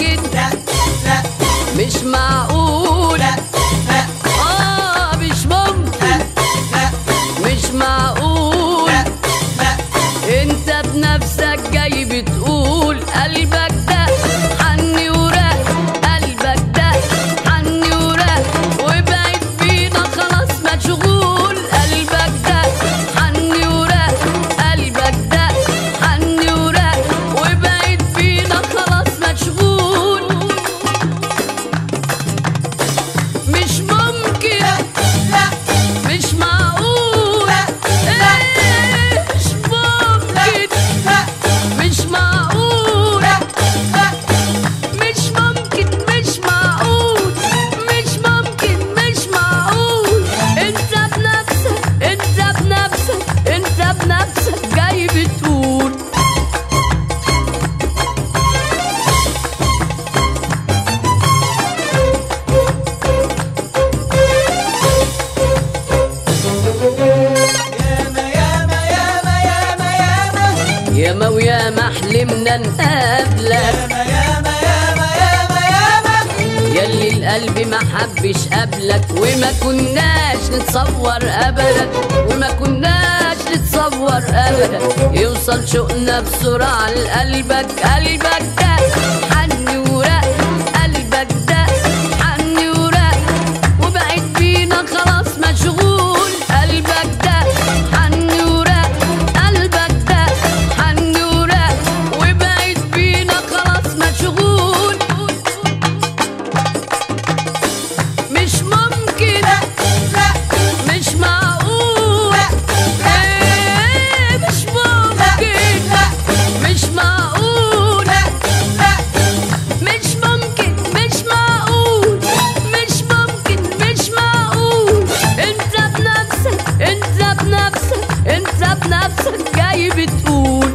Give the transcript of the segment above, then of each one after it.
ممكن لا لا مش معقول لا لا اه مش ممكن لا مش معقول لا لا انت بنفسك جاي بتقول قلبك ده حني وراق قلبك ده حني وراق وبعد بينا خلاص مشغول قلبك ده حني وراق قلبك ده حني وراق وبعد بينا خلاص مشغول مش ممكن لا مش معقول لا إيه مش ممكن لا مش معقول لا لا مش ممكن مش معقول مش ممكن مش معقول انت بنفسك انت بنفسك انت بنفسك جاي بتقول ياما ياما ياما ياما ياما ياما وياما حلمنا نقابلك ياما ياما ياما ياما ياما يلي القلب ما حبش قبلك وما كناش نتصور ابدا وما كناش نتصور ابدا يوصل شوقنا بسرعه لقلبك قلبك ده حني وراق قلبك ده حني وراق وبقيت بينا خلاص مشغول قلبك ده حني وراق قلبك ده حني وراق وبقيت بينا خلاص مشغول مش ممكن لا مش معقول ايه مش ممكن مش معقول لا مش ممكن مش معقول مش ممكن مش معقول انت بنفسك انت بنفسك انت بنفسك جاي بتقول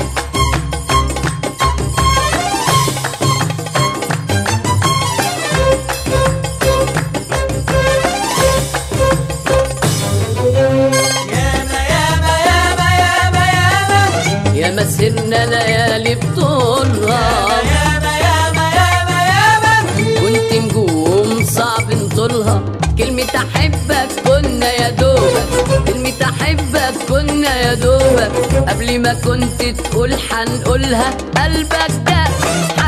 ياما ياما ياما ياما ياما يا مسيرنا ليالي بطولها ياما ياما ياما ياما كنت نجوم صعب نطولها كلمة أحبك كنا يا دوبك كلمة أحبك كنا يا دوبك قبل ما كنت تقول حنقولها قلبك ده